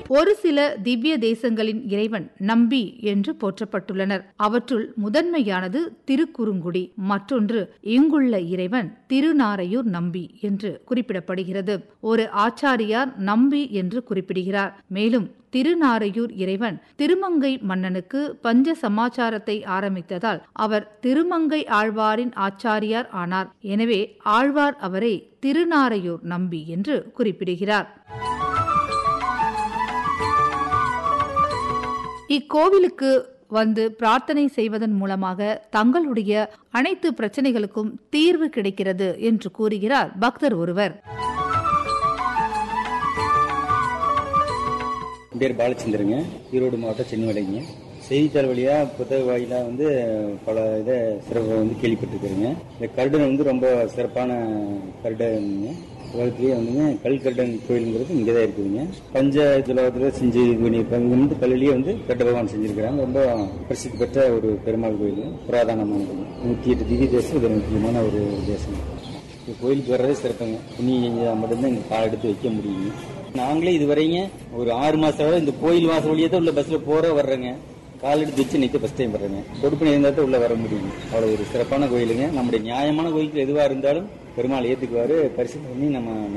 ஒரு சில திவ்ய தேசங்களின் இறைவன் நம்பி என்று போற்றப்பட்டுள்ளனர் அவற்றுள் முதன்மையானது திருக்குறுங்குடி மற்றொன்று இங்குள்ள இறைவன் திருநாரையூர் நம்பி என்று குறிப்பிடப்படுகிறது ஒரு ஆச்சாரியார் நம்பி என்று குறிப்பிடுகிறார் மேலும் திருநாரையூர் இறைவன் திருமங்கை மன்னனுக்கு பஞ்ச சமாச்சாரத்தை ஆரம்பித்ததால் அவர் திருமங்கை ஆழ்வாரின் ஆச்சாரியார் ஆனார் எனவே ஆழ்வார் அவரை திருநாரையூர் நம்பி என்று குறிப்பிடுகிறார் இக்கோவிலுக்கு வந்து பிரார்த்தனை செய்வதன் மூலமாக தங்களுடைய அனைத்து பிரச்சனைகளுக்கும் தீர்வு கிடைக்கிறது என்று கூறுகிறார் பக்தர் ஒருவர் என் பேர் பாலச்சந்திரங்க ஈரோடு மாவட்டம் சென்னிமலைங்க செய்தித்தாள் வழியா புத்தக வாயிலா வந்து பல இதை சிறப்பு வந்து கேள்விப்பட்டிருக்கிறேங்க இந்த கருடன் வந்து ரொம்ப சிறப்பான கருடனுங்க உலகத்திலேயே வந்துங்க கல் கருடன் கோயிலுங்கிறது இங்கே தான் இருக்குதுங்க பஞ்ச துலகத்தில் செஞ்சு இது பண்ணியிருப்பாங்க இங்க வந்து கல்லிலேயே வந்து கருட பகவான் செஞ்சிருக்கிறாங்க ரொம்ப பிரசித்தி பெற்ற ஒரு பெருமாள் கோயில் புராதனமான கோயில் நூற்றி எட்டு திவ்ய தேசம் இது முக்கியமான ஒரு தேசம் இந்த கோயிலுக்கு வர்றதே சிறப்புங்க புண்ணியம் செஞ்சா மட்டும்தான் இங்கே கால் எடுத்து வைக்க முடியுங்க நாங்களே இதுவரைங்க ஒரு ஆறு மாசம் இந்த கோயில் வாசல் வழியே தான் உள்ள பஸ்ல போற வர்றேங்க கால் எடுத்து வச்சு நிக்க ஃபர்ஸ்ட் டைம் வர்றேங்க கொடுப்பினை இருந்தால் தான் உள்ள வர முடியும் அவ்வளவு ஒரு சிறப்பான கோயிலுங்க நம்முடைய நியாயமான கோயிலுக்கு எதுவா இருந்தாலும் பெருமாள் ஏத்துக்குவாரு பரிசு பண்ணி நம்ம